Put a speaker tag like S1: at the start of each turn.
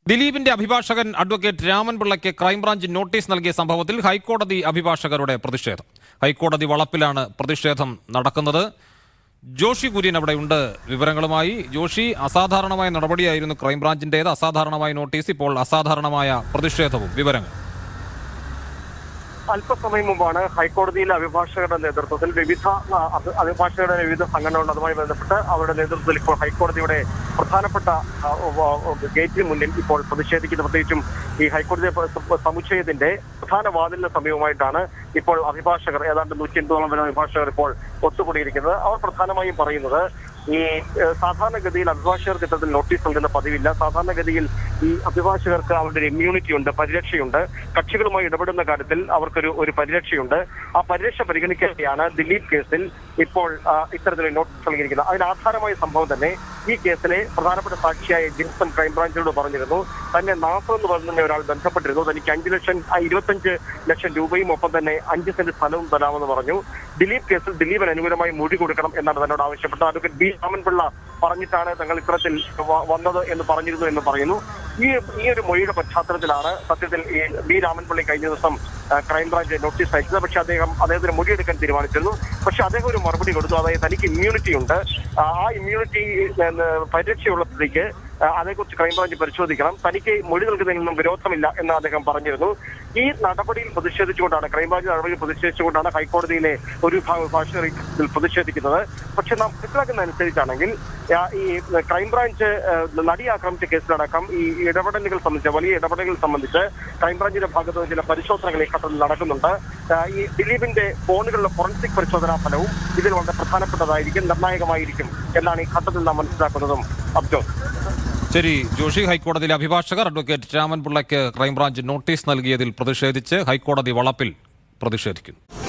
S1: ദിലീപിന്റെ അഭിഭാഷകൻ advocate രാമൻപിള്ളയ്ക്ക് crime branch notice നൽകിയ സംഭവത്തിൽ ഹൈക്കോടതി അഭിഭാഷകരുടെ പ്രതിഷേധം ഹൈക്കോടതി വളപ്പിലാണ് പ്രതിഷേധം നടക്കുന്നത് ജോഷി കുര്യൻ അവിടെ ഉണ്ട് വിവരങ്ങളുമായി ജോഷി അസാധാരണമായ നടപടിയായിരുന്നു ക്രൈംബ്രാഞ്ചിന്റേത് അസാധാരണമായ നോട്ടീസ് ഇപ്പോൾ അസാധാരണമായ പ്രതിഷേധവും വിവരങ്ങൾ
S2: അല്പസമയം മുമ്പാണ് ഹൈക്കോടതിയിലെ അഭിഭാഷകരുടെ നേതൃത്വത്തിൽ വിവിധ ആ, അഭി- അഭിഭാഷകരുടെ വിവിധ സംഘടനകളുണ്ട് അതുമായി ബന്ധപ്പെട്ട് അവരുടെ നേതൃത്വത്തിൽ ഇപ്പോൾ ഹൈക്കോടതിയുടെ പ്രധാനപ്പെട്ട ആ, ഉവ്വ് ഉവ്വ് ഗേറ്റിന് മുന്നിൽ ഇപ്പോൾ പ്രതിഷേധിക്കുന്നത് പ്രത്യേകിച്ചും ഈ ഹൈക്കോടതി പ- സമുച്ചയത്തിന്റെ പ്രധാന വാതിലിന് സമീപമായിട്ടാണ് ഇപ്പോൾ അഭിഭാഷകർ ഏതാണ്ട് നൂറ്റി എൺപതോളം വരുന്ന അഭിഭാഷകർ ഇപ്പോൾ ഒത്തുകൂടിയിരിക്കുന്നത് അവർ പ്രധാനമായും പറയുന്നത് ഈ ഏഹ്, സാധാരണഗതിയിൽ അഭിഭാഷകർക്ക് ഇത്തരത്തിൽ നോട്ടീസ് നൽകുന്ന പതിവില്ല സാധാരണഗതിയിൽ ഈ അഭിഭാഷകർക്ക് അവരുടെ ഒരു ഇമ്മ്യൂണിറ്റി ഉണ്ട് പരിരക്ഷയുണ്ട് കക്ഷികളുമായി ഇടപെടുന്ന കാര്യത്തിൽ അവർക്കൊരു ഒരു പരിരക്ഷയുണ്ട് ആ പരിരക്ഷ പരിഗണിക്കുകയാണ് ദിലീപ് കേസിൽ ഇപ്പോൾ ആ, ഇത്തരത്തിലൊരു നോട്ടീസ് നൽകിയിരിക്കുന്നത് അതിന് ആധാരമായ സംഭവം തന്നെ ഈ കേസിലെ പ്രധാനപ്പെട്ട സാക്ഷിയായ ജിൻസൺ ക്രൈംബ്രാഞ്ചിനോട് പറഞ്ഞിരുന്നു തന്നെ നാസർ എന്ന് പറയുന്ന ഒരാൾ ബന്ധപ്പെട്ടിരുന്നു തനിക്ക് അഞ്ച് ലക്ഷം ആ, ഇരുപത്തഞ്ച് ലക്ഷം രൂപയും ഒപ്പം തന്നെ അഞ്ച് സെന്റ് സ്ഥലവും തരാമെന്ന് പറഞ്ഞു ദിലീപ് കേസിൽ ദിലീപിന് അനുകൂലമായി മൊഴി കൊടുക്കണം എന്നാണ് തന്നോട് ആവശ്യപ്പെട്ടത് അഡ്വക്കേറ്റ് ബി രാമൻപിള്ള പറഞ്ഞിട്ടാണ് തങ്ങൾ ഇത്തരത്തിൽ വ- വന്നത് എന്ന് പറഞ്ഞിരുന്നു എന്ന് പറയുന്നു ഈ ഈ ഒരു മൊഴിയുടെ പശ്ചാത്തലത്തിലാണ് സത്യത്തിൽ ഈ ബി രാമൻപിള്ളി കഴിഞ്ഞ ദിവസം ആ, ക്രൈംബ്രാഞ്ച് നോട്ടീസ് അയച്ചത് പക്ഷെ അദ്ദേഹം അദ്ദേഹത്തിന് മൊഴിയെടുക്കാൻ തീരുമാനിച്ചിരുന്നു പക്ഷെ അദ്ദേഹം ഒരു മറുപടി കൊടുത്തു അതായത് തനിക്ക് ഇമ്മ്യൂണിറ്റി ഉണ്ട് ആ ഇമ്മ്യൂണിറ്റി പരിരക്ഷയുള്ള സ്ഥിതിക്ക് ആ, അതേക്കുറിച്ച് ക്രൈംബ്രാഞ്ച് പരിശോധിക്കണം തനിക്ക് മൊഴി നൽകുന്നതിൽ നിന്നും വിരോധമില്ല എന്ന് അദ്ദേഹം പറഞ്ഞിരുന്നു ഈ നടപടിയിൽ പ്രതിഷേധിച്ചുകൊണ്ടാണ് ക്രൈംബ്രാഞ്ച് നടപടിയിൽ പ്രതിഷേധിച്ചുകൊണ്ടാണ് ഹൈക്കോടതിയിലെ ഒരു വിഭാഗം അഭിഭാഷകർ ഇതിൽ പ്രതിഷേധിക്കുന്നത് പക്ഷെ നാം മനസ്സിലാക്കുന്ന അനുസരിച്ചാണെങ്കിൽ ആ, ഈ ക്രൈംബ്രാഞ്ച് ആ, നടി ആക്രമിച്ച കേസിലടക്കം ഈ ഇടപെടലുകൾ സംബന്ധിച്ച് വലിയ ഇടപെടലുകൾ സംബന്ധിച്ച് ക്രൈംബ്രാഞ്ചിന്റെ ഭാഗത്ത് നിന്ന് ചില പരിശോധനകൾ ഈ ഘട്ടത്തിൽ നടക്കുന്നുണ്ട് ആ, ഈ ദിലീപിന്റെ ഫോണുകളിലെ ഫോറൻസിക് പരിശോധനാ ഫലവും ഇതിൽ വളരെ പ്രധാനപ്പെട്ടതായിരിക്കും നിർണായകമായിരിക്കും എന്നാണ് ഈ ഘട്ടത്തിൽ നാം മനസ്സിലാക്കുന്നതും അബ്ജോ
S1: ശരി ജോഷി ഹൈക്കോടതിയിലെ അഭിഭാഷകർ അഡ്വക്കേറ്റ് രാമൻപിള്ളയ്ക്ക് ക്രൈംബ്രാഞ്ച് നോട്ടീസ് നൽകിയതിൽ പ്രതിഷേധിച്ച് ഹൈക്കോടതി വളപ്പിൽ പ്രതിഷേധിക്കുന്നു